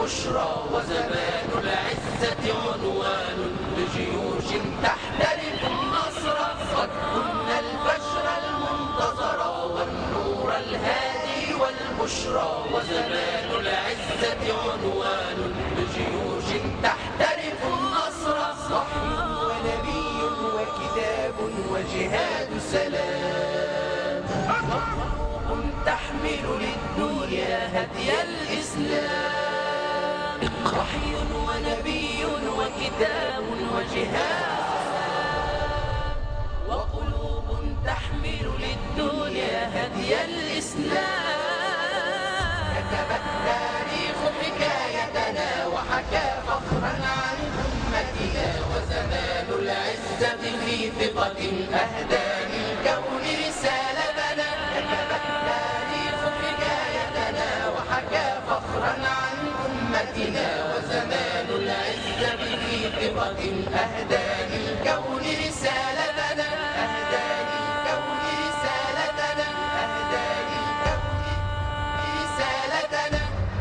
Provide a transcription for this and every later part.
والبشرى وزمان العزة عنوان لجيوش تحترف النصر قد كنا البشر المنتظر والنور الهادي والبشرى وزمان العزة عنوان لجيوش تحترف النصر وحي ونبي وكتاب وجهاد سلام وقلوب تحمل للدنيا هدي الإسلام وحي ونبي وكتاب وجهاد وقلوب تحمل للدنيا هدي الإسلام كتب التاريخ حكايتنا وحكى فخرا عن أمتنا وزمان العزة في ثقة أهدى للكون رسالتنا كتب التاريخ حكايتنا وحكى فخرا عن أمتنا وزمان العزة في ثقة أهدى للكون رسالتنا أهدى للكون رسالتنا أهدى للكون رسالتنا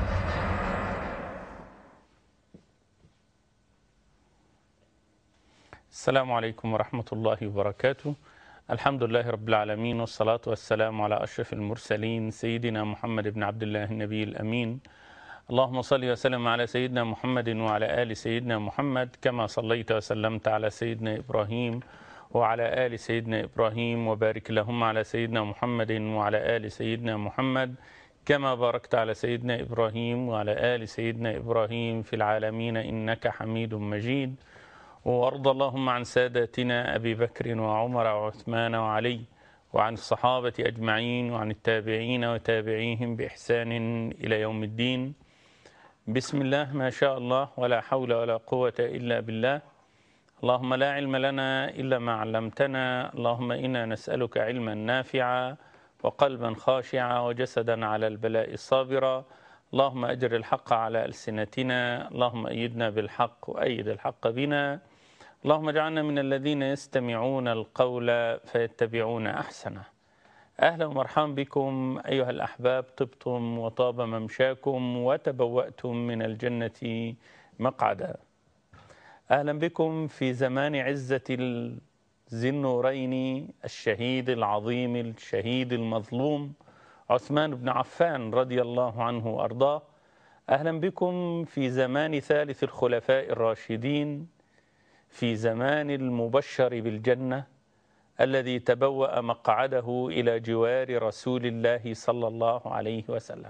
السلام عليكم ورحمة الله وبركاته الحمد لله رب العالمين والصلاة والسلام على أشرف المرسلين سيدنا محمد بن عبد الله النبي الأمين اللهم صل وسلم على سيدنا محمد وعلى آل سيدنا محمد كما صليت وسلمت على سيدنا إبراهيم وعلى آل سيدنا إبراهيم وبارك اللهم على سيدنا محمد وعلى آل سيدنا محمد كما باركت على سيدنا إبراهيم وعلى آل سيدنا إبراهيم في العالمين إنك حميد مجيد وارض اللهم عن ساداتنا ابي بكر وعمر وعثمان وعلي وعن الصحابه اجمعين وعن التابعين وتابعيهم باحسان الى يوم الدين بسم الله ما شاء الله ولا حول ولا قوه الا بالله اللهم لا علم لنا الا ما علمتنا اللهم انا نسالك علما نافعا وقلبا خاشعا وجسدا على البلاء صابرا اللهم اجر الحق على السنتنا اللهم ايدنا بالحق وايد الحق بنا اللهم اجعلنا من الذين يستمعون القول فيتبعون احسنه. اهلا ومرحبا بكم ايها الاحباب طبتم وطاب ممشاكم وتبواتم من الجنه مقعدا. اهلا بكم في زمان عزه ذي النورين الشهيد العظيم الشهيد المظلوم عثمان بن عفان رضي الله عنه وارضاه. اهلا بكم في زمان ثالث الخلفاء الراشدين في زمان المبشر بالجنة الذي تبوأ مقعده إلى جوار رسول الله صلى الله عليه وسلم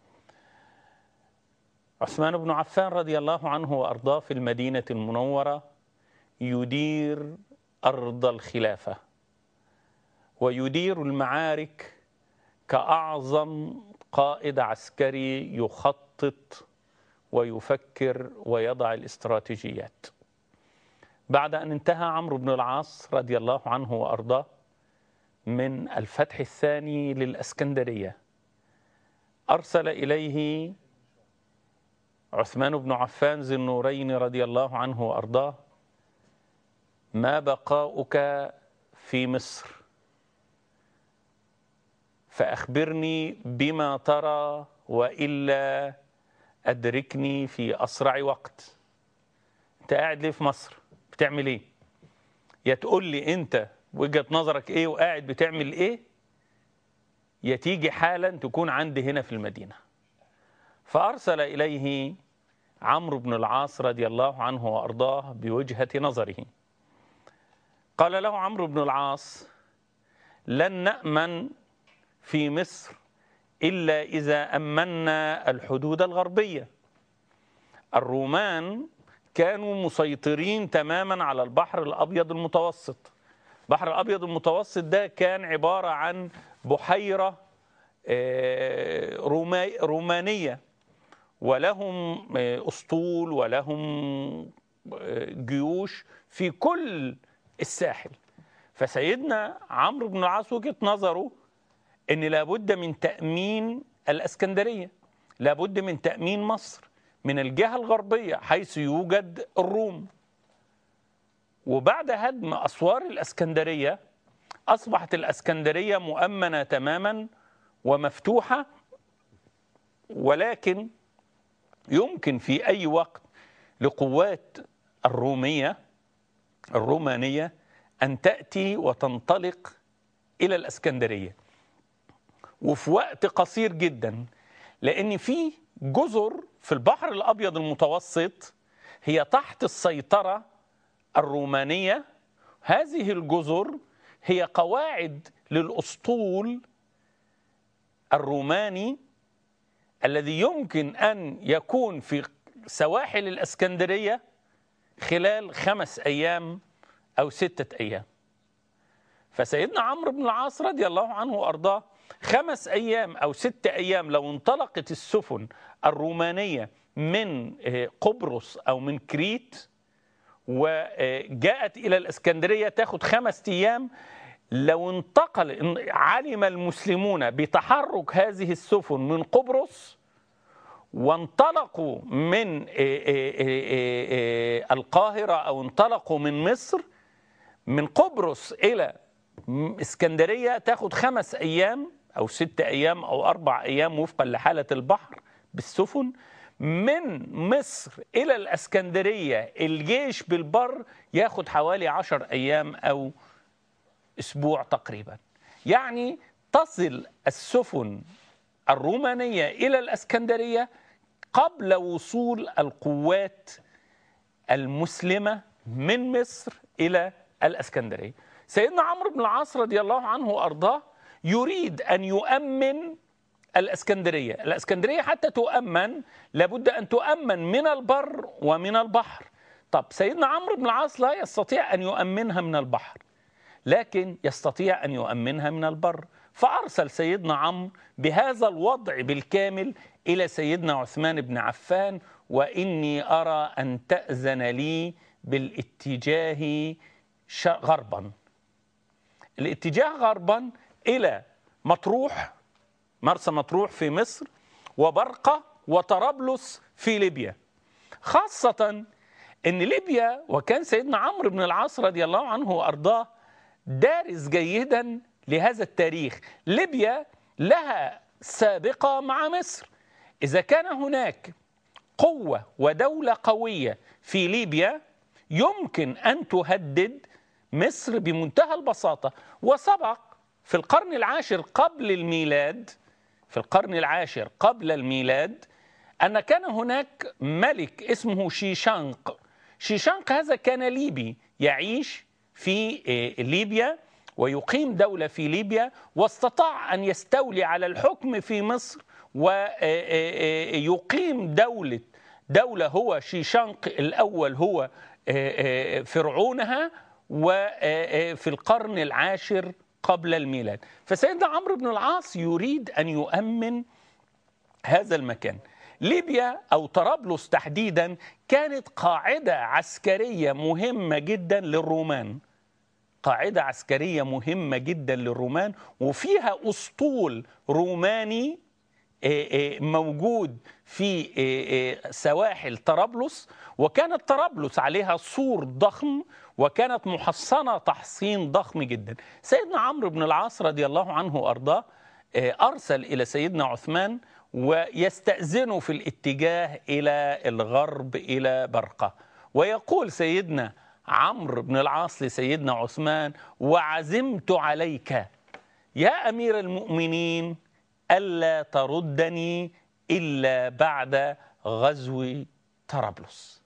عثمان بن عفان رضي الله عنه وأرضاه في المدينة المنورة يدير أرض الخلافة ويدير المعارك كأعظم قائد عسكري يخطط ويفكر ويضع الاستراتيجيات بعد أن انتهى عمرو بن العاص رضي الله عنه وأرضاه من الفتح الثاني للأسكندرية أرسل إليه عثمان بن عفان ذي النورين رضي الله عنه وأرضاه ما بقاؤك في مصر فأخبرني بما ترى وإلا أدركني في أسرع وقت أنت قاعد ليه في مصر بتعمل ايه يا تقول لي انت وجهه نظرك ايه وقاعد بتعمل ايه يا تيجي حالا تكون عندي هنا في المدينه فارسل اليه عمرو بن العاص رضي الله عنه وارضاه بوجهه نظره قال له عمرو بن العاص لن نامن في مصر الا اذا امنا الحدود الغربيه الرومان كانوا مسيطرين تماما على البحر الابيض المتوسط البحر الابيض المتوسط ده كان عباره عن بحيره رومانيه ولهم اسطول ولهم جيوش في كل الساحل فسيدنا عمرو بن العاص وجهه نظره ان لابد من تامين الاسكندريه لابد من تامين مصر من الجهة الغربية حيث يوجد الروم وبعد هدم أسوار الأسكندرية أصبحت الأسكندرية مؤمنة تماما ومفتوحة ولكن يمكن في أي وقت لقوات الرومية الرومانية أن تأتي وتنطلق إلى الأسكندرية وفي وقت قصير جدا لأن في جزر في البحر الأبيض المتوسط هي تحت السيطرة الرومانية هذه الجزر هي قواعد للأسطول الروماني الذي يمكن أن يكون في سواحل الأسكندرية خلال خمس أيام أو ستة أيام فسيدنا عمرو بن العاص رضي الله عنه وأرضاه خمس أيام أو ستة أيام لو انطلقت السفن الرومانية من قبرص أو من كريت وجاءت إلى الإسكندرية تاخد خمس أيام لو انتقل علم المسلمون بتحرك هذه السفن من قبرص وانطلقوا من القاهرة أو انطلقوا من مصر من قبرص إلى اسكندرية تاخد خمس أيام أو ست أيام أو أربع أيام وفقا لحالة البحر بالسفن من مصر إلى الأسكندرية الجيش بالبر ياخد حوالي عشر أيام أو أسبوع تقريبا يعني تصل السفن الرومانية إلى الأسكندرية قبل وصول القوات المسلمة من مصر إلى الأسكندرية سيدنا عمرو بن العاص رضي الله عنه وأرضاه يريد أن يؤمن الأسكندرية الأسكندرية حتى تؤمن لابد أن تؤمن من البر ومن البحر طب سيدنا عمرو بن العاص لا يستطيع أن يؤمنها من البحر لكن يستطيع أن يؤمنها من البر فأرسل سيدنا عمرو بهذا الوضع بالكامل إلى سيدنا عثمان بن عفان وإني أرى أن تأذن لي بالاتجاه غربا الاتجاه غربا إلى مطروح مرسى مطروح في مصر وبرقة وطرابلس في ليبيا خاصة أن ليبيا وكان سيدنا عمرو بن العاص رضي الله عنه وأرضاه دارس جيدا لهذا التاريخ ليبيا لها سابقة مع مصر إذا كان هناك قوة ودولة قوية في ليبيا يمكن أن تهدد مصر بمنتهى البساطة وسبق في القرن العاشر قبل الميلاد في القرن العاشر قبل الميلاد أن كان هناك ملك اسمه شيشانق شيشانق هذا كان ليبي يعيش في ليبيا ويقيم دولة في ليبيا واستطاع أن يستولي على الحكم في مصر ويقيم دولة دولة هو شيشانق الأول هو فرعونها وفي القرن العاشر قبل الميلاد فسيدنا عمرو بن العاص يريد أن يؤمن هذا المكان ليبيا أو طرابلس تحديدا كانت قاعدة عسكرية مهمة جدا للرومان قاعدة عسكرية مهمة جدا للرومان وفيها أسطول روماني موجود في سواحل طرابلس وكانت طرابلس عليها سور ضخم وكانت محصنة تحصين ضخم جدا سيدنا عمرو بن العاص رضي الله عنه وأرضاه أرسل إلى سيدنا عثمان ويستأذنه في الاتجاه إلى الغرب إلى برقة ويقول سيدنا عمرو بن العاص لسيدنا عثمان وعزمت عليك يا أمير المؤمنين ألا تردني إلا بعد غزو طرابلس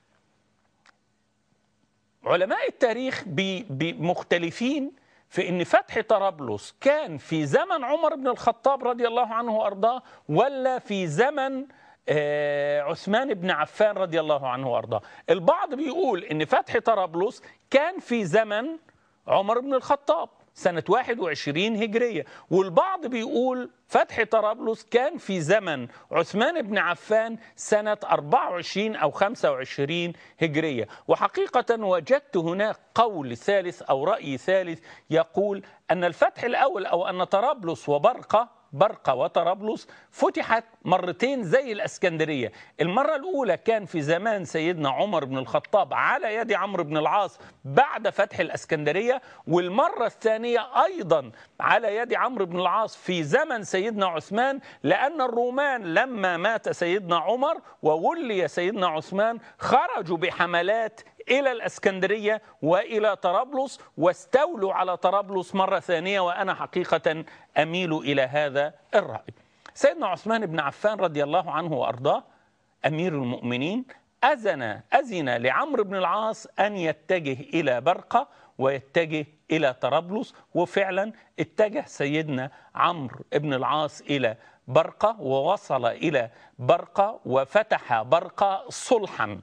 علماء التاريخ مختلفين في ان فتح طرابلس كان في زمن عمر بن الخطاب رضي الله عنه وارضاه ولا في زمن عثمان بن عفان رضي الله عنه وارضاه البعض بيقول ان فتح طرابلس كان في زمن عمر بن الخطاب سنة 21 هجرية والبعض بيقول فتح طرابلس كان في زمن عثمان بن عفان سنة 24 أو 25 هجرية وحقيقة وجدت هناك قول ثالث أو رأي ثالث يقول أن الفتح الأول أو أن طرابلس وبرقة برقة وطرابلس فتحت مرتين زي الاسكندريه المره الاولى كان في زمان سيدنا عمر بن الخطاب على يد عمرو بن العاص بعد فتح الاسكندريه والمره الثانيه ايضا على يد عمرو بن العاص في زمن سيدنا عثمان لان الرومان لما مات سيدنا عمر وولي سيدنا عثمان خرجوا بحملات الى الاسكندريه والى طرابلس واستولوا على طرابلس مره ثانيه وانا حقيقه اميل الى هذا الراي. سيدنا عثمان بن عفان رضي الله عنه وارضاه امير المؤمنين اذن اذن لعمرو بن العاص ان يتجه الى برقه ويتجه الى طرابلس وفعلا اتجه سيدنا عمرو بن العاص الى برقه ووصل الى برقه وفتح برقه صلحا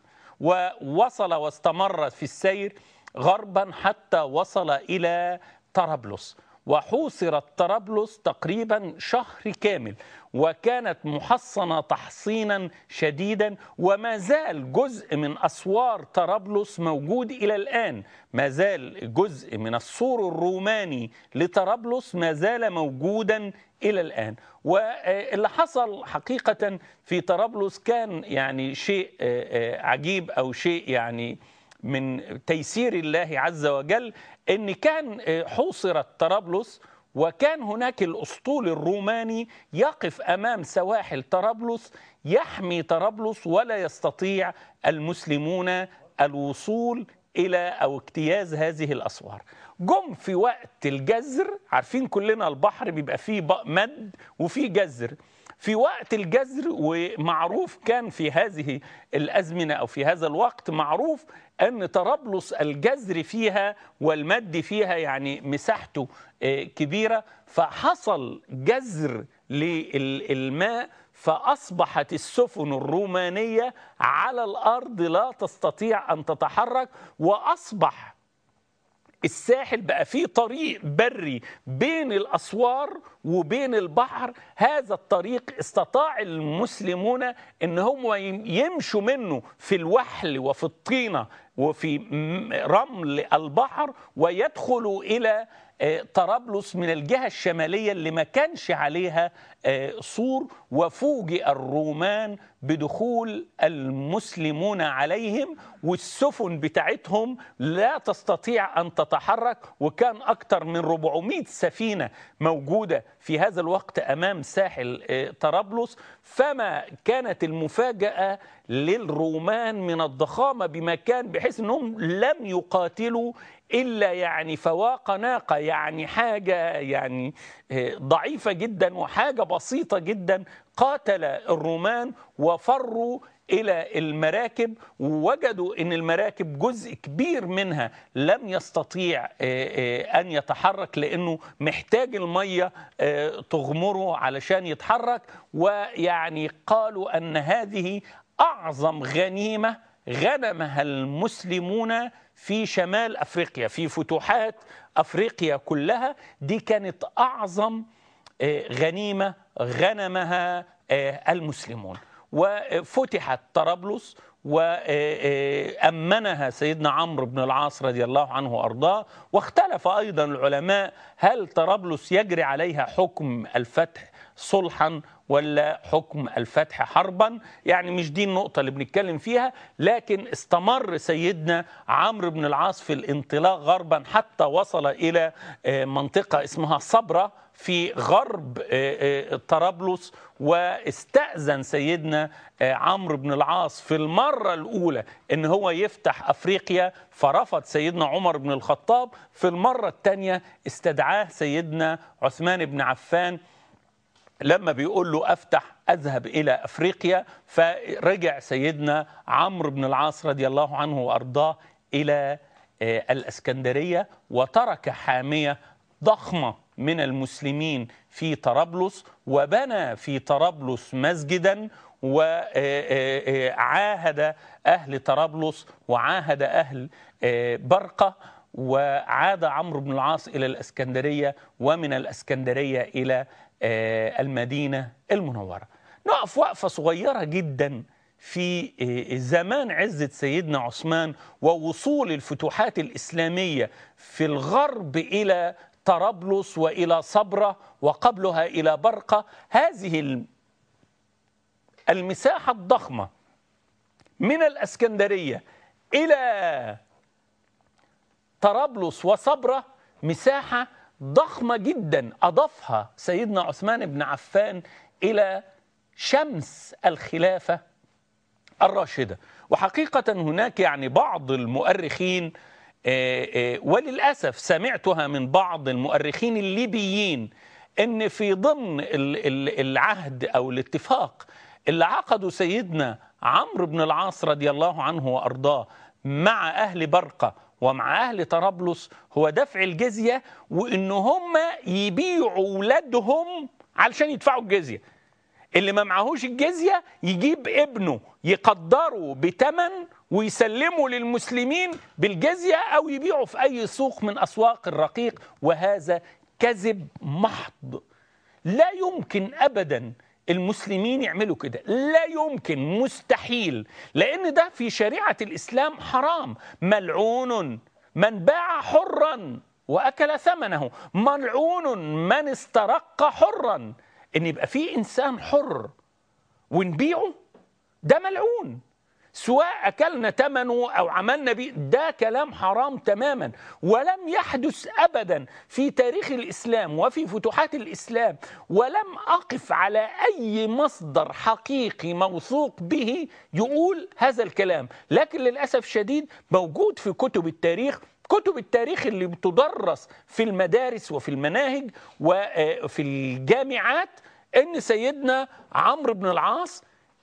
ووصل واستمر في السير غربا حتى وصل الى طرابلس وحوصرت طرابلس تقريبا شهر كامل وكانت محصنه تحصينا شديدا وما زال جزء من اسوار طرابلس موجود الى الان ما زال جزء من السور الروماني لطرابلس ما زال موجودا الى الان واللي حصل حقيقه في طرابلس كان يعني شيء عجيب او شيء يعني من تيسير الله عز وجل ان كان حوصرت طرابلس وكان هناك الاسطول الروماني يقف امام سواحل طرابلس يحمي طرابلس ولا يستطيع المسلمون الوصول الى او اجتياز هذه الاسوار جم في وقت الجزر عارفين كلنا البحر بيبقى فيه مد وفيه جزر في وقت الجزر ومعروف كان في هذه الازمنه او في هذا الوقت معروف ان طرابلس الجزر فيها والمد فيها يعني مساحته كبيره فحصل جزر للماء فاصبحت السفن الرومانيه على الارض لا تستطيع ان تتحرك واصبح الساحل بقى فيه طريق بري بين الاسوار وبين البحر هذا الطريق استطاع المسلمون ان هم يمشوا منه في الوحل وفي الطينه وفي رمل البحر ويدخلوا الى طرابلس من الجهة الشمالية اللي ما كانش عليها سور وفوجئ الرومان بدخول المسلمون عليهم والسفن بتاعتهم لا تستطيع أن تتحرك وكان أكثر من 400 سفينة موجودة في هذا الوقت أمام ساحل طرابلس فما كانت المفاجأة للرومان من الضخامة بمكان بحيث أنهم لم يقاتلوا إلا يعني فواق ناقة يعني حاجة يعني ضعيفة جدا وحاجة بسيطة جدا قاتل الرومان وفروا إلى المراكب ووجدوا أن المراكب جزء كبير منها لم يستطيع أن يتحرك لأنه محتاج المية تغمره علشان يتحرك ويعني قالوا أن هذه أعظم غنيمة غنمها المسلمون في شمال افريقيا في فتوحات افريقيا كلها دي كانت اعظم غنيمه غنمها المسلمون وفتحت طرابلس وأمنها سيدنا عمرو بن العاص رضي الله عنه وأرضاه واختلف أيضا العلماء هل طرابلس يجري عليها حكم الفتح صلحا ولا حكم الفتح حربا يعني مش دي النقطة اللي بنتكلم فيها لكن استمر سيدنا عمرو بن العاص في الانطلاق غربا حتى وصل إلى منطقة اسمها صبرة في غرب طرابلس واستأذن سيدنا عمرو بن العاص في المرة الأولى إن هو يفتح أفريقيا فرفض سيدنا عمر بن الخطاب في المرة الثانية استدعاه سيدنا عثمان بن عفان لما بيقول له افتح اذهب الى افريقيا فرجع سيدنا عمرو بن العاص رضي الله عنه وارضاه الى الاسكندريه وترك حاميه ضخمه من المسلمين في طرابلس وبنى في طرابلس مسجدا وعاهد اهل طرابلس وعاهد اهل برقه وعاد عمرو بن العاص الى الاسكندريه ومن الاسكندريه الى المدينة المنورة نقف وقفة صغيرة جدا في زمان عزة سيدنا عثمان ووصول الفتوحات الإسلامية في الغرب إلى طرابلس والى صبره وقبلها الى برقه هذه الم- المساحه الضخمه من الاسكندريه الى طرابلس وصبره مساحه ضخمه جدا اضافها سيدنا عثمان بن عفان الى شمس الخلافه الراشده وحقيقه هناك يعني بعض المؤرخين آه، آه، وللاسف سمعتها من بعض المؤرخين الليبيين ان في ضمن ال- ال- العهد او الاتفاق اللي عقده سيدنا عمرو بن العاص رضي الله عنه وارضاه مع اهل برقه ومع اهل طرابلس هو دفع الجزيه وان هم يبيعوا ولادهم علشان يدفعوا الجزيه اللي ما معهوش الجزية يجيب ابنه يقدره بتمن ويسلمه للمسلمين بالجزية أو يبيعه في أي سوق من أسواق الرقيق وهذا كذب محض لا يمكن أبدا المسلمين يعملوا كده لا يمكن مستحيل لأن ده في شريعة الإسلام حرام ملعون من باع حرا وأكل ثمنه ملعون من استرق حرا ان يبقى في انسان حر ونبيعه ده ملعون سواء اكلنا ثمنه او عملنا بيه ده كلام حرام تماما ولم يحدث ابدا في تاريخ الاسلام وفي فتوحات الاسلام ولم اقف على اي مصدر حقيقي موثوق به يقول هذا الكلام لكن للاسف الشديد موجود في كتب التاريخ كتب التاريخ اللي بتدرس في المدارس وفي المناهج وفي الجامعات ان سيدنا عمرو بن العاص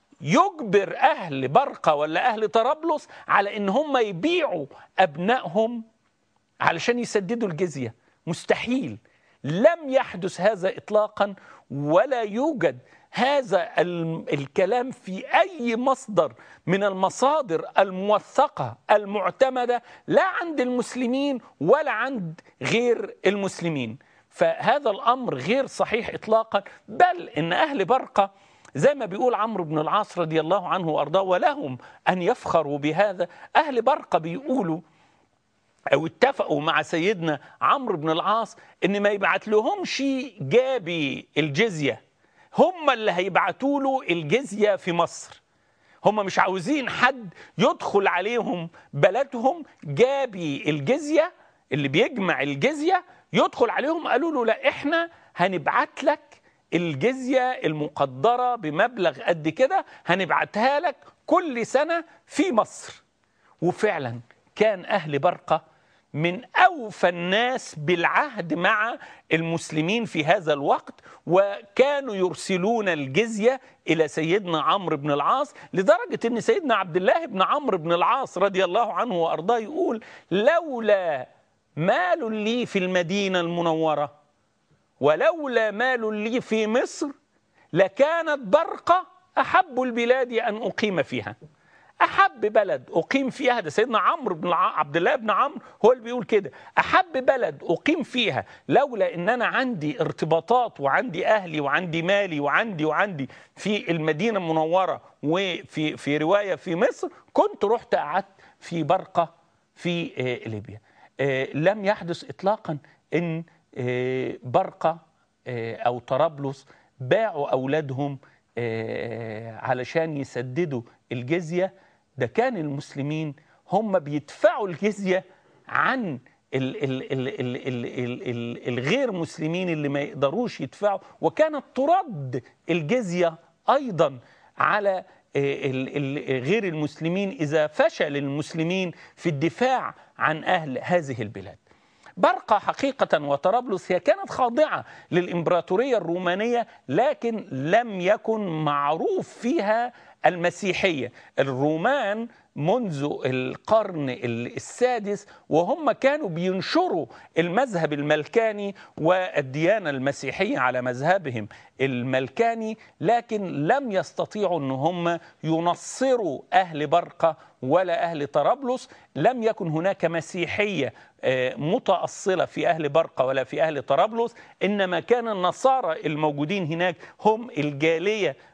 يجبر اهل برقه ولا اهل طرابلس على ان هم يبيعوا ابنائهم علشان يسددوا الجزيه مستحيل لم يحدث هذا اطلاقا ولا يوجد هذا ال- الكلام في اي مصدر من المصادر الموثقه المعتمده لا عند المسلمين ولا عند غير المسلمين فهذا الامر غير صحيح اطلاقا بل ان اهل برقه زي ما بيقول عمرو بن العاص رضي الله عنه وارضاه ولهم ان يفخروا بهذا اهل برقه بيقولوا او اتفقوا مع سيدنا عمرو بن العاص ان ما يبعت لهمش جابي الجزيه هم اللي هيبعتوا له الجزيه في مصر هم مش عاوزين حد يدخل عليهم بلدهم جابي الجزيه اللي بيجمع الجزيه يدخل عليهم قالوا له لا احنا هنبعت لك الجزيه المقدره بمبلغ قد كده هنبعتها لك كل سنه في مصر وفعلا كان اهل برقه من اوفى الناس بالعهد مع المسلمين في هذا الوقت وكانوا يرسلون الجزيه الى سيدنا عمرو بن العاص لدرجه ان سيدنا عبد الله بن عمرو بن العاص رضي الله عنه وارضاه يقول لولا مال لي في المدينه المنوره ولولا مال لي في مصر لكانت برقه احب البلاد ان اقيم فيها احب بلد اقيم فيها ده سيدنا عمرو بن الع... عبد الله بن عمرو هو اللي بيقول كده احب بلد اقيم فيها لولا ان انا عندي ارتباطات وعندي اهلي وعندي مالي وعندي وعندي في المدينه المنوره وفي في روايه في مصر كنت رحت قعدت في برقه في آه، ليبيا آه، لم يحدث اطلاقا ان آه، برقه آه، او طرابلس باعوا اولادهم آه، علشان يسددوا الجزيه ده كان المسلمين هم بيدفعوا الجزيه عن ال ال ال ال ال ال ال الغير مسلمين اللي ما يقدروش يدفعوا وكانت ترد الجزيه ايضا على ال- ال- غير المسلمين اذا فشل المسلمين في الدفاع عن اهل هذه البلاد. برقة حقيقة وطرابلس هي كانت خاضعة للإمبراطورية الرومانية لكن لم يكن معروف فيها المسيحية الرومان منذ القرن السادس وهم كانوا بينشروا المذهب الملكاني والديانة المسيحية على مذهبهم الملكاني لكن لم يستطيعوا ان هم ينصروا اهل برقة ولا اهل طرابلس لم يكن هناك مسيحية آه، متأصلة في أهل برقة ولا في أهل طرابلس إنما كان النصارى الموجودين هناك هم الجالية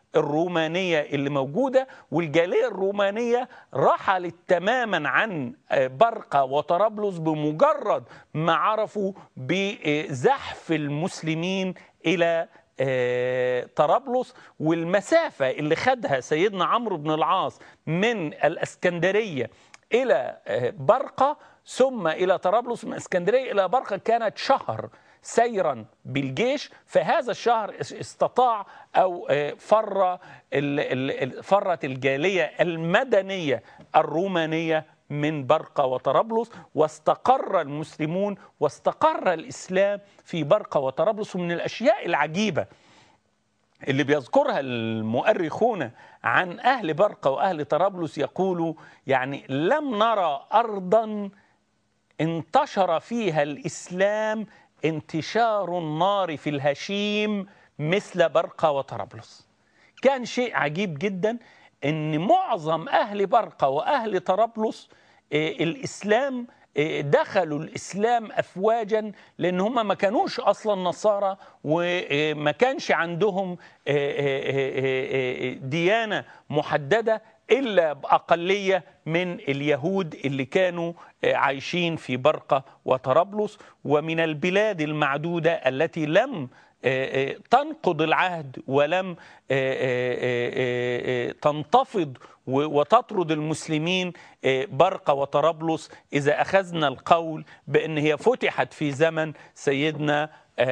الرومانية اللي موجودة والجالية الرومانية رحلت تماما عن برقة وطرابلس بمجرد ما عرفوا بزحف المسلمين إلى طرابلس والمسافة اللي خدها سيدنا عمرو بن العاص من الأسكندرية إلى برقة ثم إلى طرابلس من اسكندرية إلى برقة كانت شهر سيرا بالجيش فهذا الشهر استطاع أو فر فرت الجالية المدنية الرومانية من برقة وطرابلس واستقر المسلمون واستقر الإسلام في برقة وطرابلس ومن الأشياء العجيبة اللي بيذكرها المؤرخون عن أهل برقة وأهل طرابلس يقولوا يعني لم نرى أرضا انتشر فيها الإسلام انتشار النار في الهشيم مثل برقة وطرابلس كان شيء عجيب جدا ان معظم اهل برقة واهل طرابلس الاسلام دخلوا الاسلام افواجا لان هم ما كانوش اصلا نصارى وما كانش عندهم ديانه محدده الا باقليه من اليهود اللي كانوا عايشين في برقه وطرابلس ومن البلاد المعدوده التي لم تنقض العهد ولم تنتفض وتطرد المسلمين برقة وطرابلس إذا أخذنا القول بأن هي فتحت في زمن سيدنا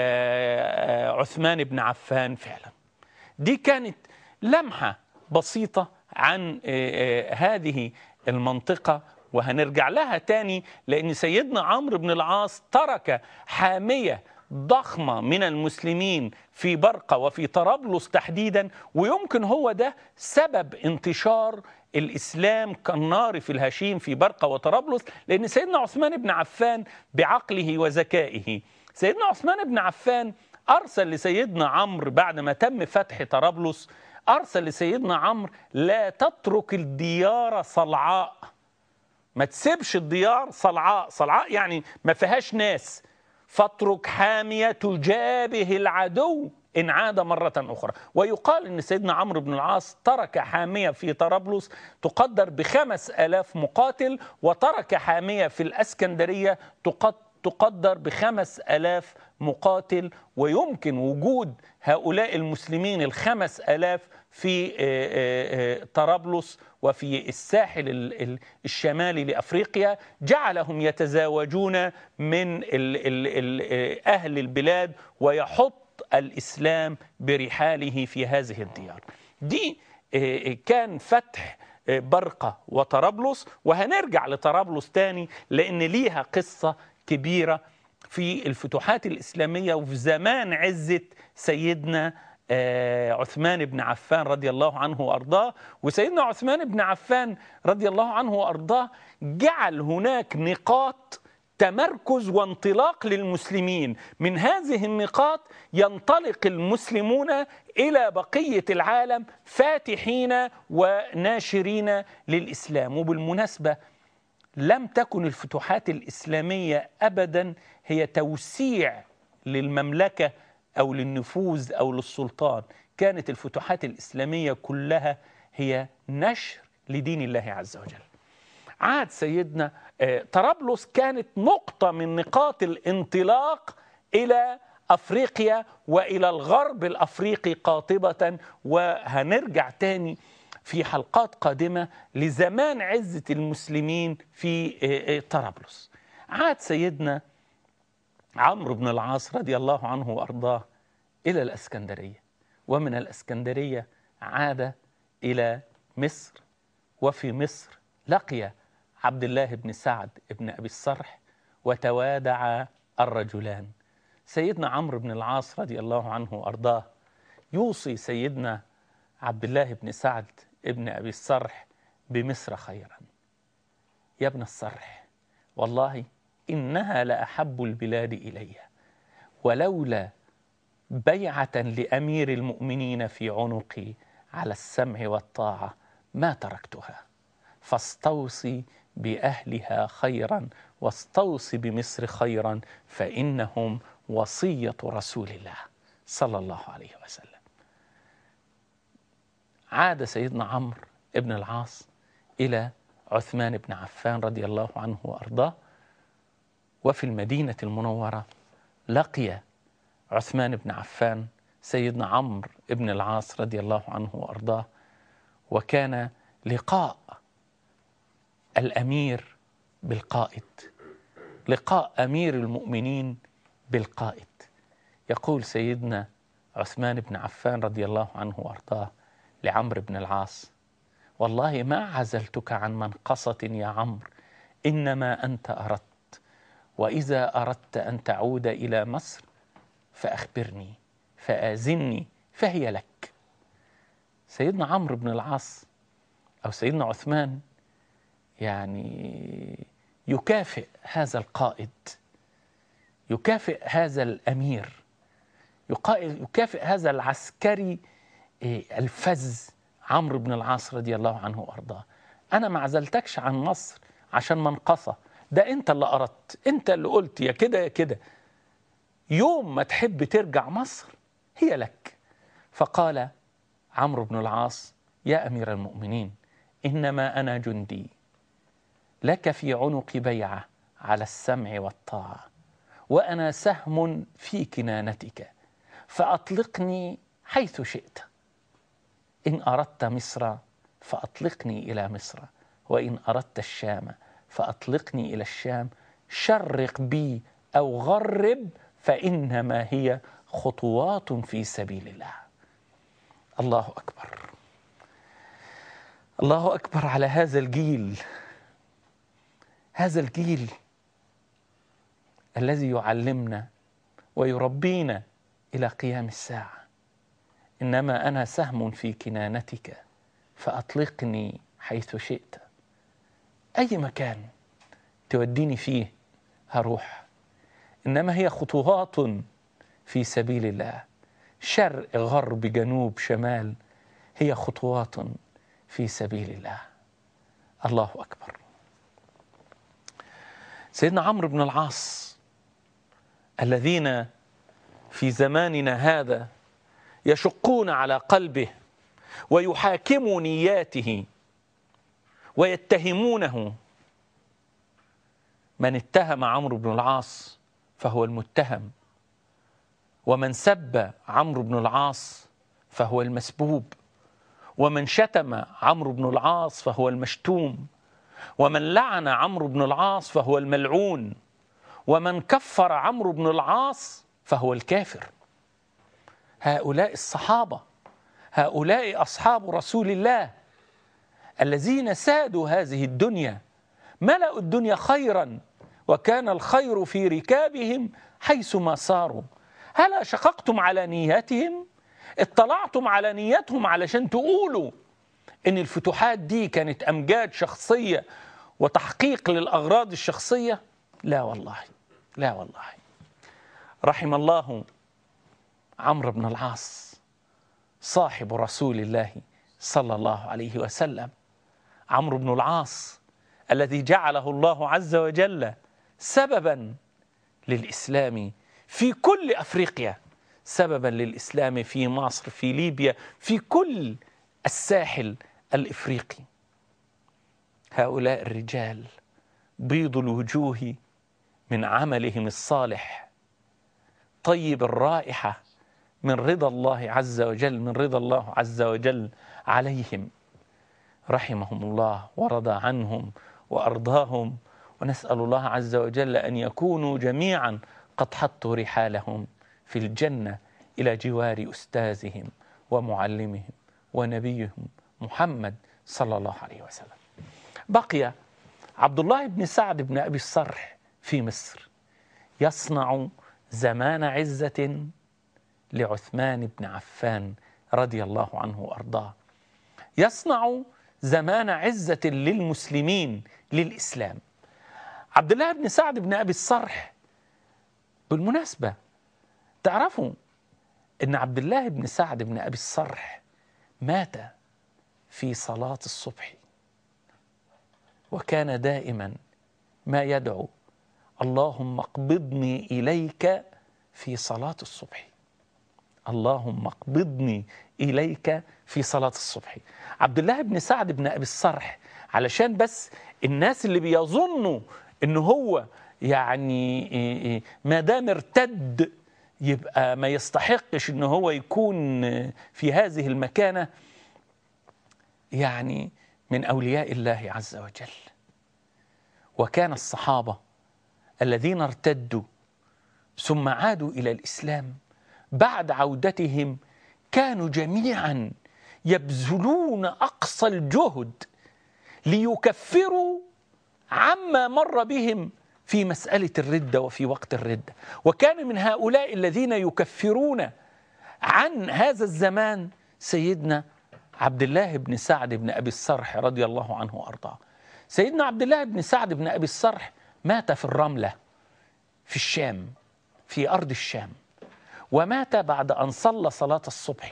عثمان بن عفان فعلا دي كانت لمحة بسيطة عن هذه المنطقة وهنرجع لها تاني لأن سيدنا عمرو بن العاص ترك حامية ضخمة من المسلمين في برقة وفي طرابلس تحديدا ويمكن هو ده سبب انتشار الإسلام كالنار في الهشيم في برقة وطرابلس لأن سيدنا عثمان بن عفان بعقله وذكائه سيدنا عثمان بن عفان أرسل لسيدنا عمرو بعد ما تم فتح طرابلس أرسل لسيدنا عمرو لا تترك الديار صلعاء ما تسيبش الديار صلعاء صلعاء يعني ما فيهاش ناس فاترك حامية تجابه العدو إن عاد مرة أخرى ويقال أن سيدنا عمرو بن العاص ترك حامية في طرابلس تقدر بخمس ألاف مقاتل وترك حامية في الأسكندرية تقدر بخمس ألاف مقاتل ويمكن وجود هؤلاء المسلمين الخمس ألاف في طرابلس وفي الساحل الشمالي لافريقيا جعلهم يتزاوجون من اهل البلاد ويحط الاسلام برحاله في هذه الديار. دي كان فتح برقه وطرابلس وهنرجع لطرابلس تاني لان ليها قصه كبيره في الفتوحات الاسلاميه وفي زمان عزه سيدنا عثمان بن عفان رضي الله عنه وارضاه وسيدنا عثمان بن عفان رضي الله عنه وارضاه جعل هناك نقاط تمركز وانطلاق للمسلمين من هذه النقاط ينطلق المسلمون الى بقيه العالم فاتحين وناشرين للاسلام وبالمناسبه لم تكن الفتوحات الاسلاميه ابدا هي توسيع للمملكه او للنفوذ او للسلطان كانت الفتوحات الاسلاميه كلها هي نشر لدين الله عز وجل عاد سيدنا طرابلس كانت نقطه من نقاط الانطلاق الى افريقيا والى الغرب الافريقي قاطبه وهنرجع تاني في حلقات قادمه لزمان عزه المسلمين في طرابلس عاد سيدنا عمرو بن العاص رضي الله عنه وارضاه الى الاسكندريه ومن الاسكندريه عاد الى مصر وفي مصر لقي عبد الله بن سعد بن ابي الصرح وتوادع الرجلان سيدنا عمرو بن العاص رضي الله عنه وارضاه يوصي سيدنا عبد الله بن سعد بن ابي الصرح بمصر خيرا يا ابن الصرح والله انها لاحب البلاد الي ولولا بيعه لامير المؤمنين في عنقي على السمع والطاعه ما تركتها فاستوصي باهلها خيرا واستوصي بمصر خيرا فانهم وصيه رسول الله صلى الله عليه وسلم عاد سيدنا عمرو بن العاص إلى عثمان بن عفان رضي الله عنه وأرضاه وفي المدينة المنورة لقي عثمان بن عفان سيدنا عمرو بن العاص رضي الله عنه وأرضاه وكان لقاء الأمير بالقائد لقاء أمير المؤمنين بالقائد يقول سيدنا عثمان بن عفان رضي الله عنه وارضاه لعمرو بن العاص والله ما عزلتك عن منقصة يا عمرو إنما أنت أردت وإذا أردت أن تعود إلى مصر فأخبرني فآذني فهي لك سيدنا عمرو بن العاص أو سيدنا عثمان يعني يكافئ هذا القائد يكافئ هذا الأمير يكافئ هذا العسكري الفذ عمرو بن العاص رضي الله عنه وارضاه انا ما عزلتكش عن مصر عشان منقصه ده انت اللي اردت انت اللي قلت يا كده يا كده يوم ما تحب ترجع مصر هي لك فقال عمرو بن العاص يا امير المؤمنين انما انا جندي لك في عنق بيعه على السمع والطاعه وانا سهم في كنانتك فاطلقني حيث شئت ان اردت مصر فاطلقني الى مصر وان اردت الشام فاطلقني الى الشام شرق بي او غرب فانما هي خطوات في سبيل الله الله اكبر الله اكبر على هذا الجيل هذا الجيل الذي يعلمنا ويربينا الى قيام الساعه انما انا سهم في كنانتك فاطلقني حيث شئت اي مكان توديني فيه هروح انما هي خطوات في سبيل الله شرق غرب جنوب شمال هي خطوات في سبيل الله الله اكبر سيدنا عمرو بن العاص الذين في زماننا هذا يشقون على قلبه ويحاكموا نياته ويتهمونه من اتهم عمرو بن العاص فهو المتهم ومن سب عمرو بن العاص فهو المسبوب ومن شتم عمرو بن العاص فهو المشتوم ومن لعن عمرو بن العاص فهو الملعون ومن كفر عمرو بن العاص فهو الكافر هؤلاء الصحابه هؤلاء اصحاب رسول الله الذين سادوا هذه الدنيا ملأوا الدنيا خيرا وكان الخير في ركابهم حيثما صاروا هلا شققتم على نياتهم اطلعتم على نيتهم علشان تقولوا ان الفتوحات دي كانت امجاد شخصيه وتحقيق للاغراض الشخصيه لا والله لا والله رحم الله عمرو بن العاص صاحب رسول الله صلى الله عليه وسلم عمرو بن العاص الذي جعله الله عز وجل سببا للاسلام في كل افريقيا سببا للاسلام في مصر في ليبيا في كل الساحل الافريقي هؤلاء الرجال بيض الوجوه من عملهم الصالح طيب الرائحه من رضا الله عز وجل من رضا الله عز وجل عليهم رحمهم الله ورضى عنهم وارضاهم ونسال الله عز وجل ان يكونوا جميعا قد حطوا رحالهم في الجنه الى جوار استاذهم ومعلمهم ونبيهم محمد صلى الله عليه وسلم. بقي عبد الله بن سعد بن ابي الصرح في مصر يصنع زمان عزه لعثمان بن عفان رضي الله عنه وارضاه. يصنع زمان عزه للمسلمين للاسلام. عبد الله بن سعد بن ابي الصرح بالمناسبه تعرفوا ان عبد الله بن سعد بن ابي الصرح مات في صلاه الصبح وكان دائما ما يدعو اللهم اقبضني اليك في صلاه الصبح اللهم اقبضني إليك في صلاة الصبح عبد الله بن سعد بن أبي الصرح علشان بس الناس اللي بيظنوا ان هو يعني إيه إيه ما دام ارتد يبقى ما يستحقش ان هو يكون في هذه المكانه يعني من اولياء الله عز وجل وكان الصحابه الذين ارتدوا ثم عادوا الى الاسلام بعد عودتهم كانوا جميعا يبذلون اقصى الجهد ليكفروا عما مر بهم في مسألة الردة وفي وقت الردة وكان من هؤلاء الذين يكفرون عن هذا الزمان سيدنا عبد الله بن سعد بن أبي الصرح رضي الله عنه وأرضاه سيدنا عبد الله بن سعد بن أبي الصرح مات في الرملة في الشام في أرض الشام ومات بعد أن صلى صلاة الصبح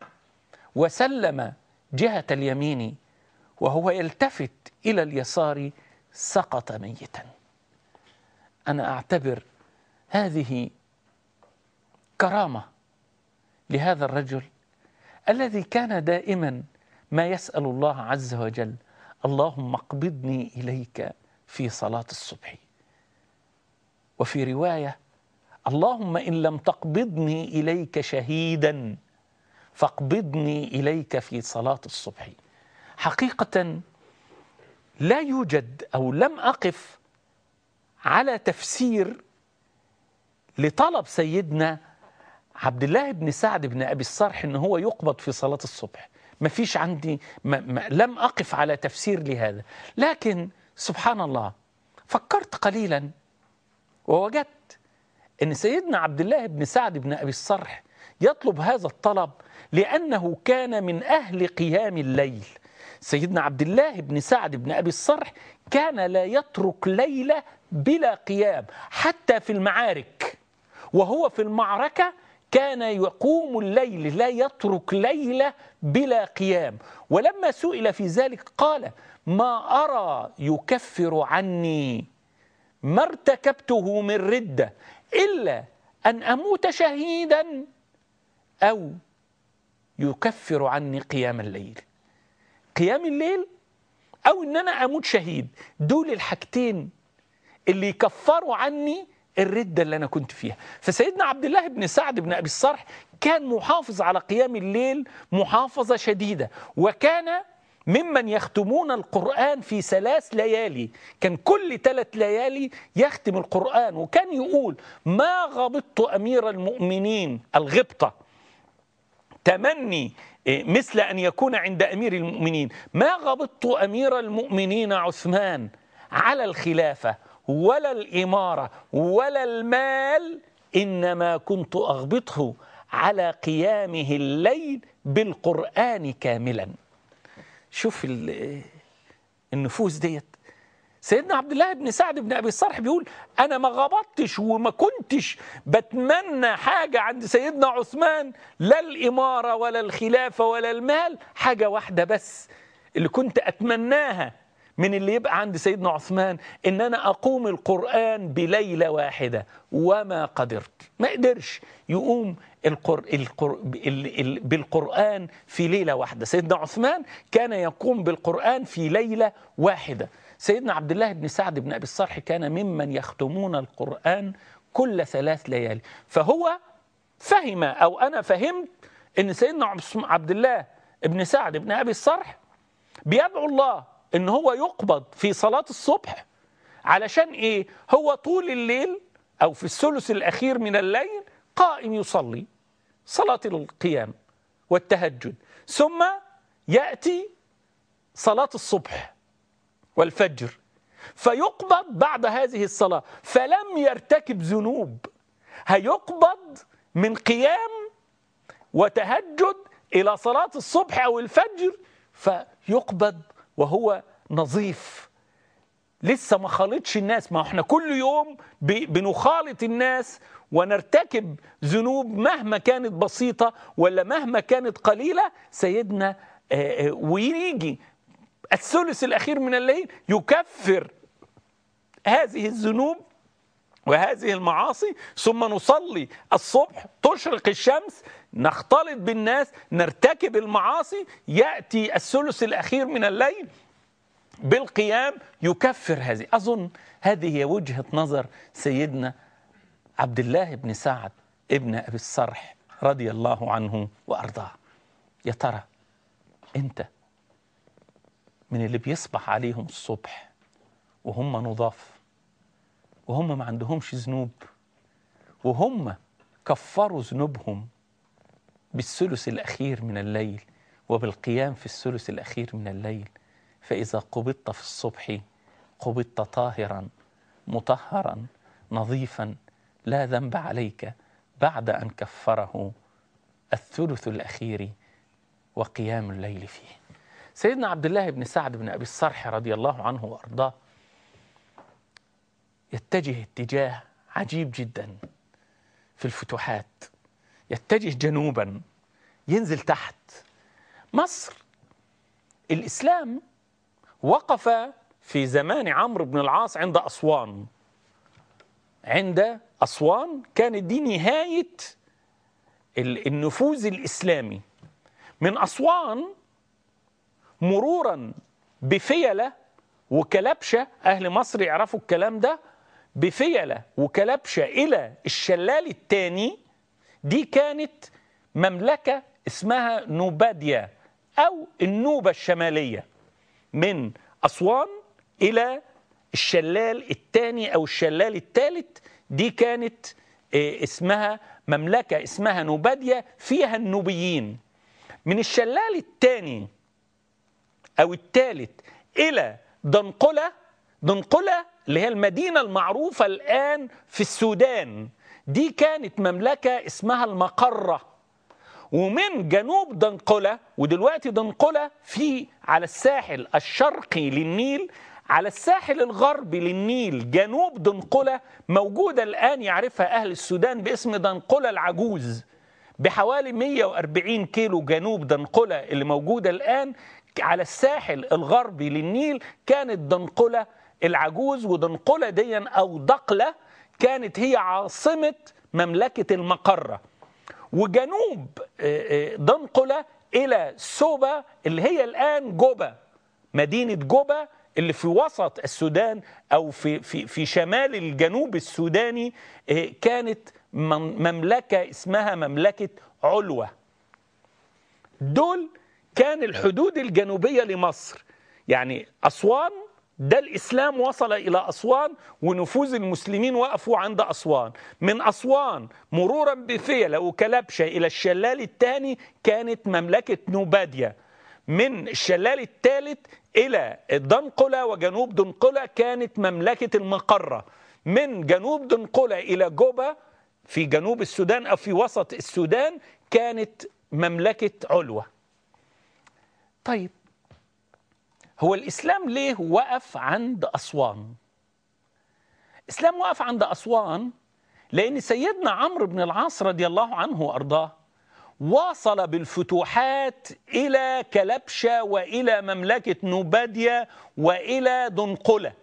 وسلم جهة اليمين وهو يلتفت إلى اليسار سقط ميتا انا اعتبر هذه كرامه لهذا الرجل الذي كان دائما ما يسال الله عز وجل اللهم اقبضني اليك في صلاه الصبح وفي روايه اللهم ان لم تقبضني اليك شهيدا فاقبضني اليك في صلاه الصبح حقيقه لا يوجد او لم اقف على تفسير لطلب سيدنا عبد الله بن سعد بن ابي الصرح ان هو يقبض في صلاه الصبح ما فيش عندي ما ما لم اقف على تفسير لهذا لكن سبحان الله فكرت قليلا ووجدت ان سيدنا عبد الله بن سعد بن ابي الصرح يطلب هذا الطلب لانه كان من اهل قيام الليل سيدنا عبد الله بن سعد بن ابي الصرح كان لا يترك ليله بلا قيام حتى في المعارك وهو في المعركه كان يقوم الليل لا يترك ليله بلا قيام ولما سئل في ذلك قال ما ارى يكفر عني ما ارتكبته من رده الا ان اموت شهيدا او يكفر عني قيام الليل قيام الليل او ان انا اموت شهيد دول الحاجتين اللي يكفروا عني الردة اللي أنا كنت فيها فسيدنا عبد الله بن سعد بن أبي الصرح كان محافظ على قيام الليل محافظة شديدة وكان ممن يختمون القرآن في ثلاث ليالي كان كل ثلاث ليالي يختم القرآن وكان يقول ما غبطت أمير المؤمنين الغبطة تمني مثل أن يكون عند أمير المؤمنين ما غبطت أمير المؤمنين عثمان على الخلافة ولا الإمارة ولا المال إنما كنت أغبطه على قيامه الليل بالقرآن كاملا شوف النفوس ديت سيدنا عبد الله بن سعد بن ابي الصرح بيقول انا ما غبطتش وما كنتش بتمنى حاجه عند سيدنا عثمان لا الاماره ولا الخلافه ولا المال حاجه واحده بس اللي كنت اتمناها من اللي يبقى عند سيدنا عثمان ان انا اقوم القران بليله واحده وما قدرت ما قدرش يقوم القر... القر... ال... ال... بالقران في ليله واحده سيدنا عثمان كان يقوم بالقران في ليله واحده سيدنا عبد الله بن سعد بن ابي الصرح كان ممن يختمون القران كل ثلاث ليالي فهو فهم او انا فهمت ان سيدنا عبد الله بن سعد بن ابي الصرح بيدعو الله ان هو يقبض في صلاة الصبح علشان ايه هو طول الليل او في الثلث الاخير من الليل قائم يصلي صلاة القيام والتهجد ثم يأتي صلاة الصبح والفجر فيقبض بعد هذه الصلاة فلم يرتكب ذنوب هيقبض من قيام وتهجد إلى صلاة الصبح أو الفجر فيقبض وهو نظيف لسه ما خالطش الناس ما احنا كل يوم بنخالط الناس ونرتكب ذنوب مهما كانت بسيطة ولا مهما كانت قليلة سيدنا ويجي الثلث الأخير من الليل يكفر هذه الذنوب وهذه المعاصي ثم نصلي الصبح تشرق الشمس نختلط بالناس نرتكب المعاصي يأتي الثلث الأخير من الليل بالقيام يكفر هذه أظن هذه هي وجهة نظر سيدنا عبد الله بن سعد ابن أبي الصرح رضي الله عنه وأرضاه يا ترى أنت من اللي بيصبح عليهم الصبح وهم نضاف وهم ما عندهمش ذنوب وهم كفروا ذنوبهم بالثلث الأخير من الليل وبالقيام في الثلث الأخير من الليل فإذا قبضت في الصبح قبضت طاهرا مطهرا نظيفا لا ذنب عليك بعد أن كفره الثلث الأخير وقيام الليل فيه سيدنا عبد الله بن سعد بن أبي الصرح رضي الله عنه وأرضاه يتجه اتجاه عجيب جدا في الفتوحات يتجه جنوبا ينزل تحت مصر الإسلام وقف في زمان عمرو بن العاص عند أسوان عند أسوان كانت دي نهاية النفوذ الإسلامي من أسوان مرورا بفيلة وكلبشة أهل مصر يعرفوا الكلام ده بفيلة وكلبشة إلى الشلال الثاني دي كانت مملكة اسمها نوباديا أو النوبة الشمالية من أسوان إلى الشلال الثاني أو الشلال الثالث دي كانت اسمها مملكة اسمها نوباديا فيها النوبيين من الشلال الثاني أو الثالث إلى دنقلة دنقلة اللي هي المدينة المعروفة الآن في السودان دي كانت مملكة اسمها المقرة ومن جنوب دنقلة ودلوقتي دنقلة في على الساحل الشرقي للنيل على الساحل الغربي للنيل جنوب دنقلة موجودة الآن يعرفها أهل السودان باسم دنقلة العجوز بحوالي 140 كيلو جنوب دنقلة اللي موجودة الآن على الساحل الغربي للنيل كانت دنقلة العجوز ودنقلة دي أو دقلة كانت هي عاصمة مملكة المقرة وجنوب دنقلة إلى سوبا اللي هي الآن جوبا مدينة جوبا اللي في وسط السودان أو في, في, في شمال الجنوب السوداني كانت مملكة اسمها مملكة علوة دول كان الحدود الجنوبية لمصر يعني أسوان ده الإسلام وصل إلى أسوان ونفوذ المسلمين وقفوا عند أسوان من أسوان مرورا بفيلة وكلبشة إلى الشلال الثاني كانت مملكة نوباديا من الشلال الثالث إلى الدنقلة وجنوب دنقلة كانت مملكة المقرة من جنوب دنقلة إلى جوبا في جنوب السودان أو في وسط السودان كانت مملكة علوة طيب هو الإسلام ليه وقف عند أسوان الإسلام وقف عند أسوان لأن سيدنا عمرو بن العاص رضي الله عنه وأرضاه واصل بالفتوحات إلى كلبشة وإلى مملكة نوباديا وإلى دنقلة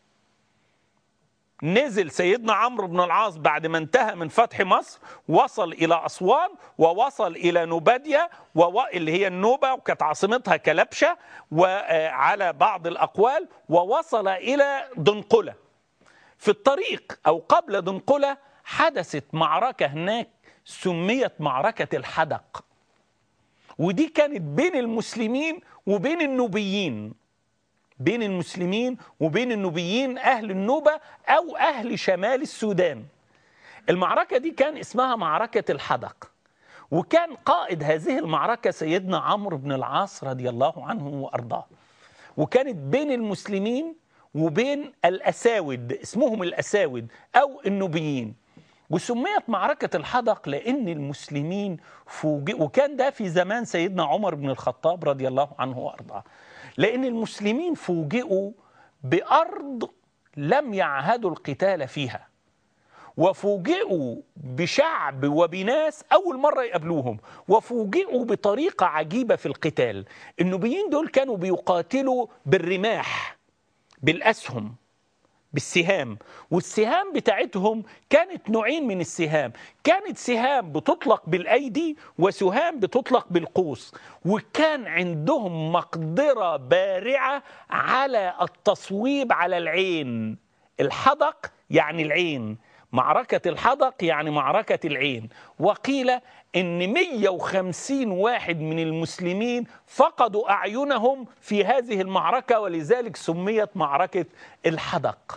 نزل سيدنا عمرو بن العاص بعد ما انتهى من فتح مصر وصل إلى أسوان ووصل إلى نوباديا اللي هي النوبة وكانت عاصمتها كلبشة وعلى بعض الأقوال ووصل إلى دنقلة في الطريق أو قبل دنقلة حدثت معركة هناك سميت معركة الحدق ودي كانت بين المسلمين وبين النوبيين بين المسلمين وبين النوبيين أهل النوبة أو أهل شمال السودان المعركة دي كان اسمها معركة الحدق وكان قائد هذه المعركة سيدنا عمرو بن العاص رضي الله عنه وأرضاه وكانت بين المسلمين وبين الأساود اسمهم الأساود أو النوبيين وسميت معركة الحدق لأن المسلمين فوجئ وكان ده في زمان سيدنا عمر بن الخطاب رضي الله عنه وأرضاه لأن المسلمين فوجئوا بأرض لم يعهدوا القتال فيها وفوجئوا بشعب وبناس أول مرة يقابلوهم وفوجئوا بطريقة عجيبة في القتال النوبيين دول كانوا بيقاتلوا بالرماح بالأسهم بالسهام والسهام بتاعتهم كانت نوعين من السهام كانت سهام بتطلق بالأيدي وسهام بتطلق بالقوس وكان عندهم مقدرة بارعة على التصويب على العين الحدق يعني العين معركة الحدق يعني معركة العين وقيل ان 150 واحد من المسلمين فقدوا اعينهم في هذه المعركة ولذلك سميت معركة الحدق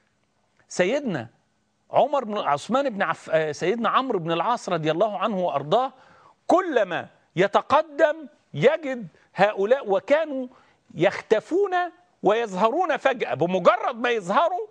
سيدنا عمر بن عثمان بن عف... آه، سيدنا عمرو بن العاص رضي الله عنه وارضاه كلما يتقدم يجد هؤلاء وكانوا يختفون ويظهرون فجأة بمجرد ما يظهروا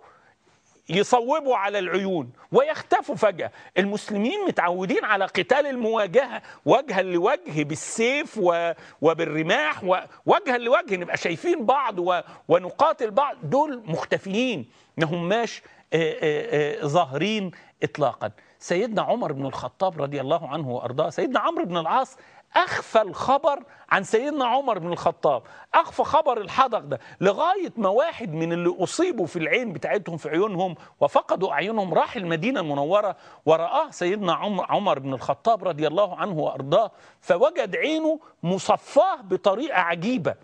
يصوبوا على العيون ويختفوا فجأة المسلمين متعودين على قتال المواجهة وجها لوجه بالسيف و... وبالرماح ووجها لوجه نبقى شايفين بعض و... ونقاتل بعض دول مختفيين ما هماش آه، آه، آه، ظاهرين إطلاقا سيدنا عمر بن الخطاب رضي الله عنه وأرضاه سيدنا عمرو بن العاص أخفى الخبر عن سيدنا عمر بن الخطاب أخفى خبر الحدق ده لغاية ما واحد من اللي أصيبوا في العين بتاعتهم في عيونهم وفقدوا أعينهم راح المدينة المنورة ورآه سيدنا عمر, عمر بن الخطاب رضي الله عنه وأرضاه فوجد عينه مصفاه بطريقة عجيبة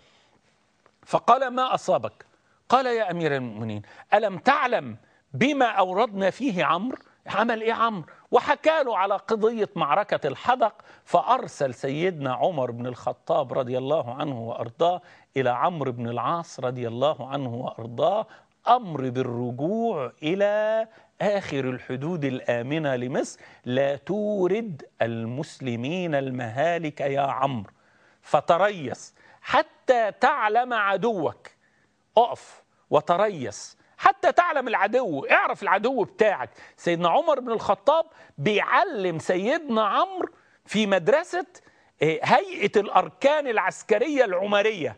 فقال ما أصابك قال يا أمير المؤمنين ألم تعلم بما أوردنا فيه عمرو عمل إيه عمرو وحكى له على قضية معركة الحدق فأرسل سيدنا عمر بن الخطاب رضي الله عنه وأرضاه إلى عمرو بن العاص رضي الله عنه وأرضاه أمر بالرجوع إلى آخر الحدود الآمنة لمصر لا تورد المسلمين المهالك يا عمرو فتريث حتى تعلم عدوك اقف وتريث حتى تعلم العدو اعرف العدو بتاعك سيدنا عمر بن الخطاب بيعلم سيدنا عمرو في مدرسة آه، هيئة الأركان العسكرية العمرية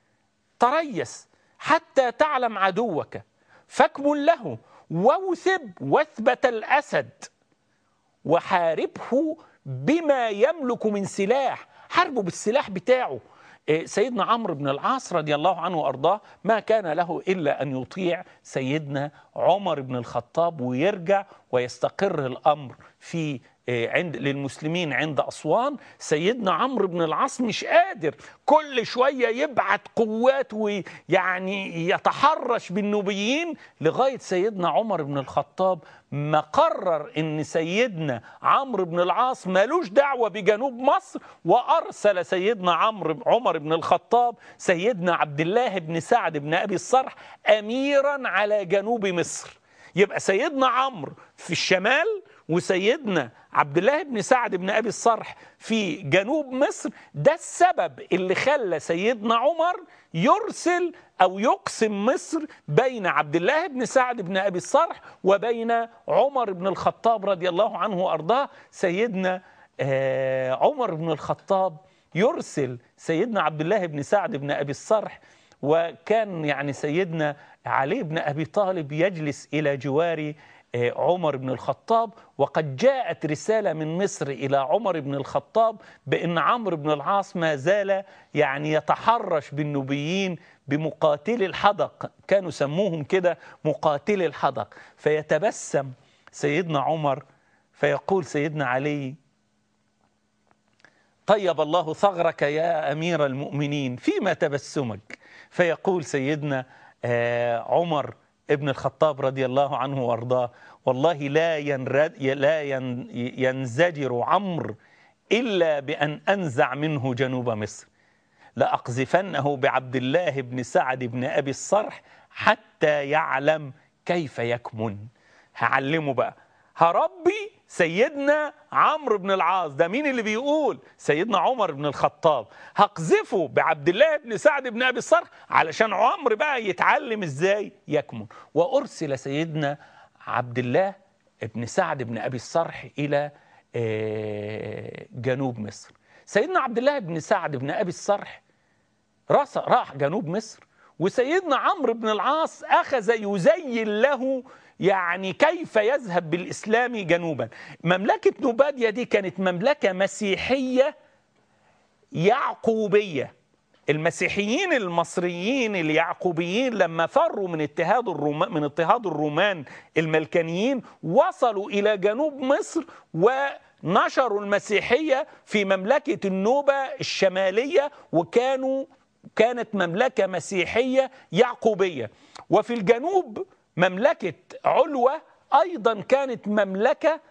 تريث حتى تعلم عدوك فاكمل له ووثب وثبة الأسد وحاربه بما يملك من سلاح حاربه بالسلاح بتاعه إيه، سيدنا عمرو بن العاص رضي الله عنه وارضاه ما كان له الا ان يطيع سيدنا عمر بن الخطاب ويرجع ويستقر الامر في إيه، عند للمسلمين عند أسوان سيدنا عمرو بن العاص مش قادر كل شوية يبعت قوات ويعني يتحرش بالنوبيين لغاية سيدنا عمر بن الخطاب ما قرر ان سيدنا عمرو بن العاص مالوش دعوة بجنوب مصر وأرسل سيدنا عمرو عمر بن الخطاب سيدنا عبد الله بن سعد بن أبي الصرح أميرا على جنوب مصر يبقى سيدنا عمرو في الشمال وسيدنا عبد الله بن سعد بن ابي الصرح في جنوب مصر ده السبب اللي خلى سيدنا عمر يرسل او يقسم مصر بين عبد الله بن سعد بن ابي الصرح وبين عمر بن الخطاب رضي الله عنه وارضاه سيدنا آه، عمر بن الخطاب يرسل سيدنا عبد الله بن سعد بن ابي الصرح وكان يعني سيدنا علي بن ابي طالب يجلس الى جوار آه، عمر بن الخطاب وقد جاءت رسالة من مصر إلى عمر بن الخطاب بأن عمرو بن العاص ما زال يعني يتحرش بالنبيين بمقاتلي الحدق كانوا سموهم كده مقاتلي الحدق فيتبسم سيدنا عمر فيقول سيدنا علي طيب الله ثغرك يا أمير المؤمنين فيما تبسمك فيقول سيدنا آه، عمر ابن الخطاب رضي الله عنه وارضاه والله لا ينرد لا ينزجر عمرو الا بان انزع منه جنوب مصر لاقذفنه بعبد الله بن سعد بن ابي الصرح حتى يعلم كيف يكمن هعلمه بقى هربي سيدنا عمرو بن العاص ده مين اللي بيقول سيدنا عمر بن الخطاب هقذفه بعبد الله بن سعد بن ابي الصرح علشان عمرو بقى يتعلم ازاي يكمن وارسل سيدنا عبد الله بن سعد بن ابي الصرح الى آه، جنوب مصر سيدنا عبد الله بن سعد بن ابي الصرح راح جنوب مصر وسيدنا عمرو بن العاص اخذ يزين له يعني كيف يذهب بالإسلام جنوبا مملكة نوباديا دي كانت مملكة مسيحية يعقوبية المسيحيين المصريين اليعقوبيين لما فروا من اضطهاد الرومان من اضطهاد الرومان الملكانيين وصلوا الى جنوب مصر ونشروا المسيحيه في مملكه النوبه الشماليه وكانوا كانت مملكه مسيحيه يعقوبيه وفي الجنوب مملكه علوه ايضا كانت مملكه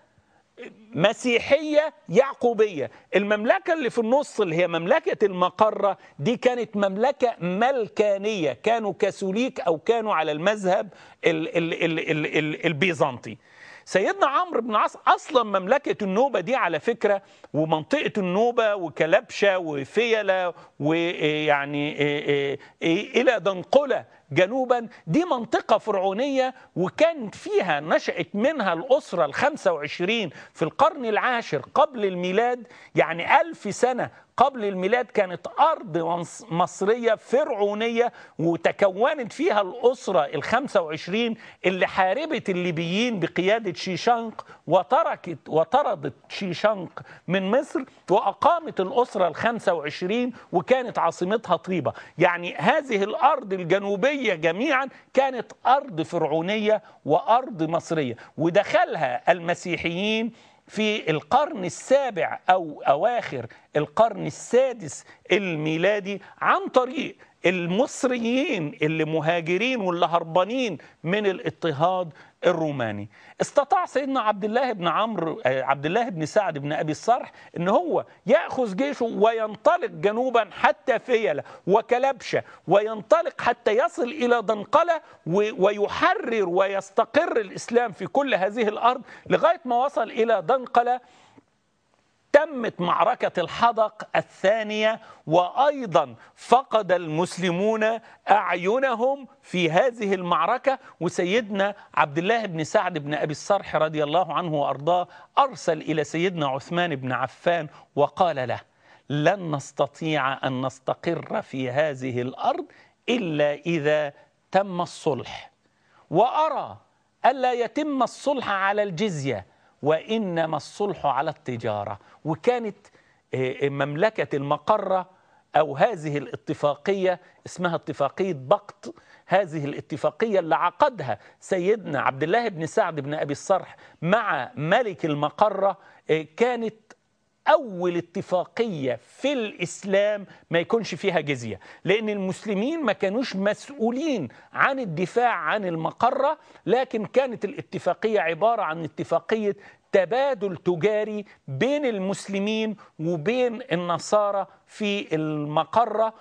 مسيحية يعقوبية المملكة اللي في النص اللي هي مملكة المقرة دي كانت مملكة ملكانية كانوا كاثوليك أو كانوا على المذهب ال ال ال ال ال البيزنطي سيدنا عمرو بن العاص اصلا مملكه النوبه دي على فكره ومنطقه النوبه وكلبشه وفيله ويعني الى دنقله جنوبا دي منطقة فرعونية وكان فيها نشأت منها الأسرة الخمسة وعشرين في القرن العاشر قبل الميلاد يعني ألف سنة قبل الميلاد كانت أرض مصرية فرعونية وتكونت فيها الأسرة الخمسة وعشرين اللي حاربت الليبيين بقيادة شيشانق وتركت وطردت شيشانق من مصر وأقامت الأسرة الخمسة وعشرين وكانت عاصمتها طيبة يعني هذه الأرض الجنوبية جميعا كانت أرض فرعونية وأرض مصرية ودخلها المسيحيين في القرن السابع او اواخر القرن السادس الميلادي عن طريق المصريين اللي مهاجرين واللي هربانين من الاضطهاد الروماني استطاع سيدنا عبد الله بن عمرو عبد الله بن سعد بن ابي الصرح ان هو ياخذ جيشه وينطلق جنوبا حتى فيلة وكلبشه وينطلق حتى يصل الى دنقله ويحرر ويستقر الاسلام في كل هذه الارض لغايه ما وصل الى دنقله تمت معركة الحدق الثانية وأيضا فقد المسلمون أعينهم في هذه المعركة وسيدنا عبد الله بن سعد بن أبي الصرح رضي الله عنه وأرضاه أرسل إلى سيدنا عثمان بن عفان وقال له لن نستطيع أن نستقر في هذه الأرض إلا إذا تم الصلح وأرى ألا يتم الصلح على الجزية وإنما الصلح على التجارة وكانت مملكة المقرة أو هذه الاتفاقية اسمها اتفاقية بقط هذه الاتفاقية اللي عقدها سيدنا عبد الله بن سعد بن أبي الصرح مع ملك المقرة كانت أول اتفاقية في الإسلام ما يكونش فيها جزية لأن المسلمين ما كانوش مسؤولين عن الدفاع عن المقرة لكن كانت الاتفاقية عبارة عن اتفاقية تبادل تجاري بين المسلمين وبين النصارى في المقرة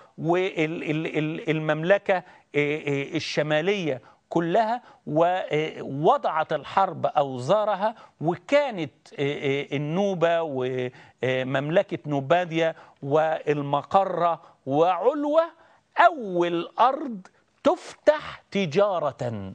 والمملكة الشمالية كلها ووضعت الحرب أوزارها وكانت النوبة ومملكة نوباديا والمقرة وعلوة أول أرض تفتح تجارة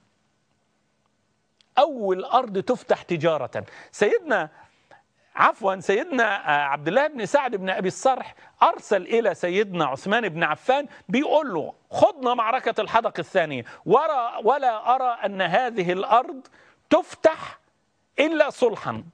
أول أرض تفتح تجارة سيدنا عفوا سيدنا عبد الله بن سعد بن ابي الصرح ارسل الى سيدنا عثمان بن عفان بيقول له خضنا معركه الحدق الثانيه ولا ولا ارى ان هذه الارض تفتح الا صلحا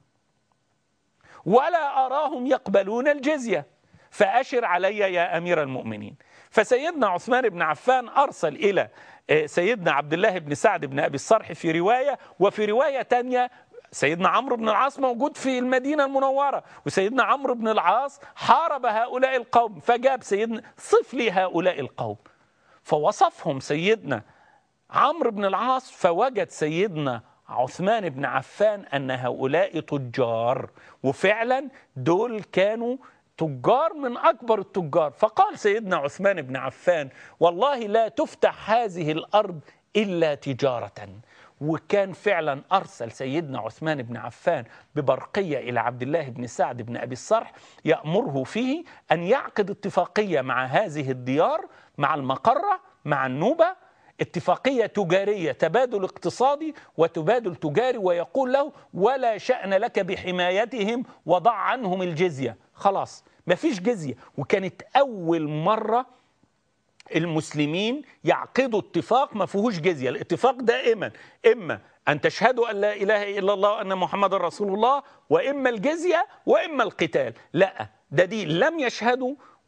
ولا اراهم يقبلون الجزيه فاشر علي يا امير المؤمنين فسيدنا عثمان بن عفان ارسل الى سيدنا عبد الله بن سعد بن ابي الصرح في روايه وفي روايه ثانيه سيدنا عمرو بن العاص موجود في المدينة المنورة وسيدنا عمرو بن العاص حارب هؤلاء القوم فجاب سيدنا صف لي هؤلاء القوم فوصفهم سيدنا عمرو بن العاص فوجد سيدنا عثمان بن عفان أن هؤلاء تجار وفعلا دول كانوا تجار من أكبر التجار فقال سيدنا عثمان بن عفان والله لا تفتح هذه الأرض إلا تجارة وكان فعلا أرسل سيدنا عثمان بن عفان ببرقية إلى عبد الله بن سعد بن أبي الصرح يأمره فيه أن يعقد اتفاقية مع هذه الديار مع المقرة مع النوبة اتفاقية تجارية تبادل اقتصادي وتبادل تجاري ويقول له ولا شأن لك بحمايتهم وضع عنهم الجزية خلاص مفيش جزية وكانت أول مرة المسلمين يعقدوا اتفاق ما فيهوش جزية الاتفاق دائما إما أن تشهدوا أن لا إله إلا الله وأن محمد رسول الله وإما الجزية وإما القتال لا ده دي لم يشهدوا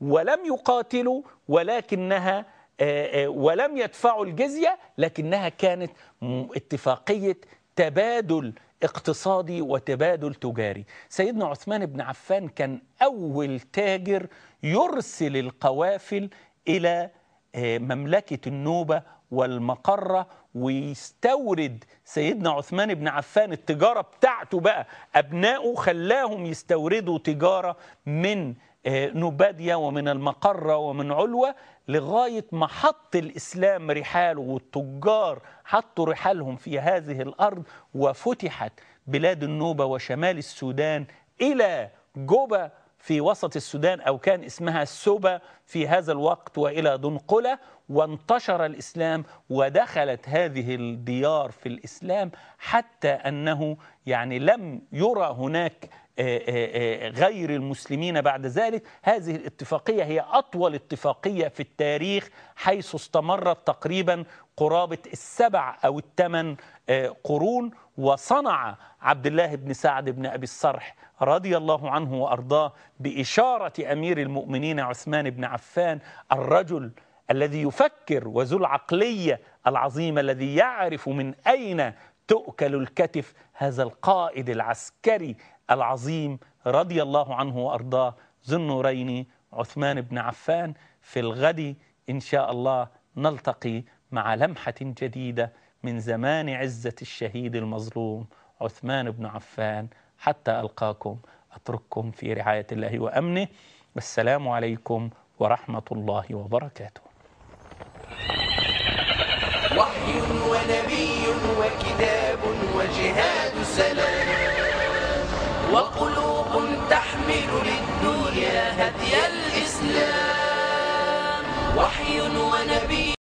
ولم يقاتلوا ولكنها آه، آه، ولم يدفعوا الجزية لكنها كانت م- اتفاقية تبادل اقتصادي وتبادل تجاري سيدنا عثمان بن عفان كان أول تاجر يرسل القوافل إلى آه، مملكة النوبة والمقرة ويستورد سيدنا عثمان بن عفان التجارة بتاعته بقى أبنائه خلاهم يستوردوا تجارة من آه، نوباديا ومن المقرة ومن علوة لغاية ما حط الإسلام رحاله والتجار حطوا رحالهم في هذه الأرض وفتحت بلاد النوبة وشمال السودان إلى جوبا في وسط السودان أو كان اسمها سوبا في هذا الوقت وإلى دنقلة وانتشر الإسلام ودخلت هذه الديار في الإسلام حتى أنه يعني لم يرى هناك آه، آه، آه، غير المسلمين بعد ذلك هذه الاتفاقية هي أطول اتفاقية في التاريخ حيث استمرت تقريبا قرابة السبع أو الثمان آه، قرون وصنع عبد الله بن سعد بن أبي الصرح رضي الله عنه وأرضاه بإشارة أمير المؤمنين عثمان بن عفان الرجل الذي يفكر وذو العقلية العظيمة الذي يعرف من أين تؤكل الكتف هذا القائد العسكري العظيم رضي الله عنه وأرضاه ذو النورين عثمان بن عفان في الغد إن شاء الله نلتقي مع لمحة جديدة من زمان عزة الشهيد المظلوم عثمان بن عفان حتى ألقاكم أترككم في رعاية الله وأمنه والسلام عليكم ورحمة الله وبركاته وحي ونبي وكتاب وجهاد سلام وقلوب تحمل للدنيا هدي الإسلام وحي ونبي